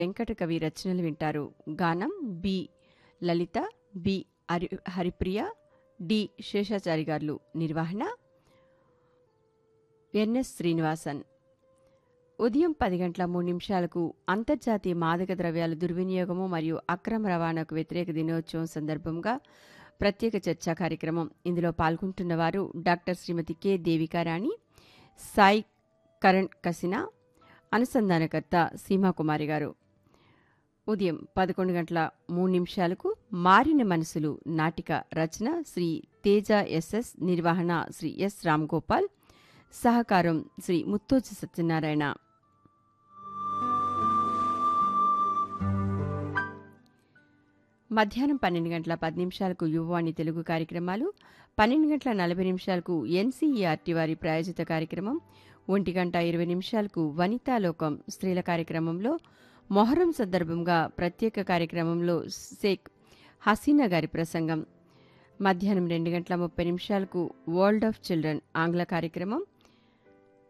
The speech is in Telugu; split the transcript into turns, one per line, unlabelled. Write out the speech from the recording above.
వెంకటకవి రచనలు వింటారు గానం B Lalitha B Hari Haripriya D Seshachari గారు నిర్వహణ ఎన్ఎస్ శ్రీనివాసన్ ఉదయం పది గంటల మూడు నిమిషాలకు అంతర్జాతీయ మాదక ద్రవ్యాల దుర్వినియోగము మరియు అక్రమ రవాణాకు వ్యతిరేక దినోత్సవం సందర్భంగా ప్రత్యేక చర్చా కార్యక్రమం ఇందులో పాల్గొంటున్న వారు డాక్టర్ శ్రీమతి కె దేవికారాణి సాయి కరణ్ కసినా అనుసంధానకర్త సీమాకుమారి గారు ఉదయం పదకొండు గంటల మూడు నిమిషాలకు మారిన మనసులు నాటిక రచన శ్రీ తేజ ఎస్ఎస్ నిర్వహణ శ్రీ ఎస్ రామ్గోపాల్ సహకారం శ్రీ ముత్తోజి సత్యనారాయణ మధ్యాహ్నం పన్నెండు గంటల పది నిమిషాలకు యువవాణి తెలుగు కార్యక్రమాలు పన్నెండు గంటల నలభై నిమిషాలకు ఎన్సీఈఆర్టీ వారి ప్రాయోజిత కార్యక్రమం ఒంటి గంట ఇరవై నిమిషాలకు వనితాలోకం స్త్రీల కార్యక్రమంలో మొహరం సందర్భంగా ప్రత్యేక కార్యక్రమంలో షేక్ హసీనా గారి ప్రసంగం మధ్యాహ్నం రెండు గంటల ముప్పై నిమిషాలకు వరల్డ్ ఆఫ్ చిల్డ్రన్ ఆంగ్ల కార్యక్రమం